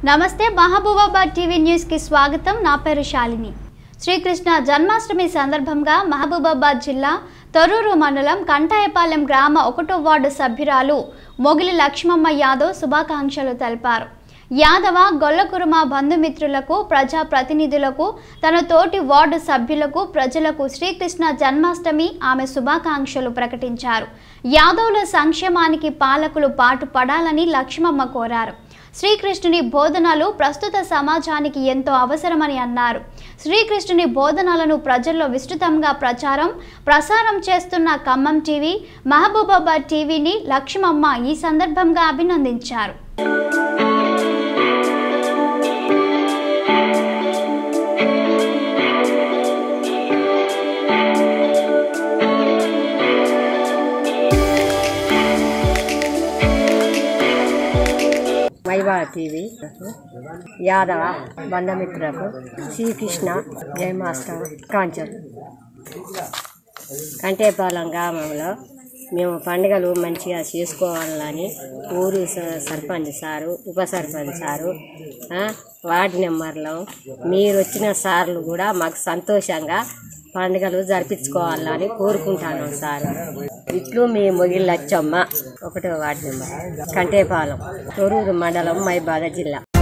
నమస్తే మహబూబాబాద్ టీవీ న్యూస్కి స్వాగతం నా పేరు శాలిని శ్రీకృష్ణ జన్మాష్టమి సందర్భంగా మహబూబాబాద్ జిల్లా తొర్రూరు మండలం కంటాయపాలెం గ్రామ ఒకటో వార్డు సభ్యురాలు మొగిలి లక్ష్మమ్మ యాదవ్ శుభాకాంక్షలు తెలిపారు యాదవ గొల్లకురుమ బంధుమిత్రులకు ప్రజా ప్రతినిధులకు తన తోటి వార్డు సభ్యులకు ప్రజలకు శ్రీకృష్ణ జన్మాష్టమి ఆమె శుభాకాంక్షలు ప్రకటించారు యాదవుల సంక్షేమానికి పాలకులు పాటుపడాలని లక్ష్మమ్మ కోరారు శ్రీకృష్ణుని బోధనలు ప్రస్తుత సమాజానికి ఎంతో అవసరమని అన్నారు శ్రీకృష్ణుని బోధనలను ప్రజల్లో విస్తృతంగా ప్రచారం ప్రసారం చేస్తున్న ఖమ్మం టీవీ మహబూబాబాద్ టీవీని లక్ష్మమ్మ ఈ సందర్భంగా అభినందించారు మైవా టీవీ యాదవ బంధమిత్రులకు శ్రీకృష్ణ జయమాస్టర్ కాంచల్ కంటేపాలెం గ్రామంలో మేము పండుగలు మంచిగా చేసుకోవాలని ఊరు స- సర్పంచ్ సారు ఉప సర్పంచ్ సారు ఆ, వార్డు నెంబర్లో మీరు వచ్చిన సార్లు కూడా మాకు సంతోషంగా పండుగలు జరిపించుకోవాలని కోరుకుంటాను సార్ ఇట్లు మీ మొగిళ్ళచ్చమ్మ ఒకటో వార్డు నెంబర్ కంటేపాలెం తొరూరు మండలం మైబాద జిల్లా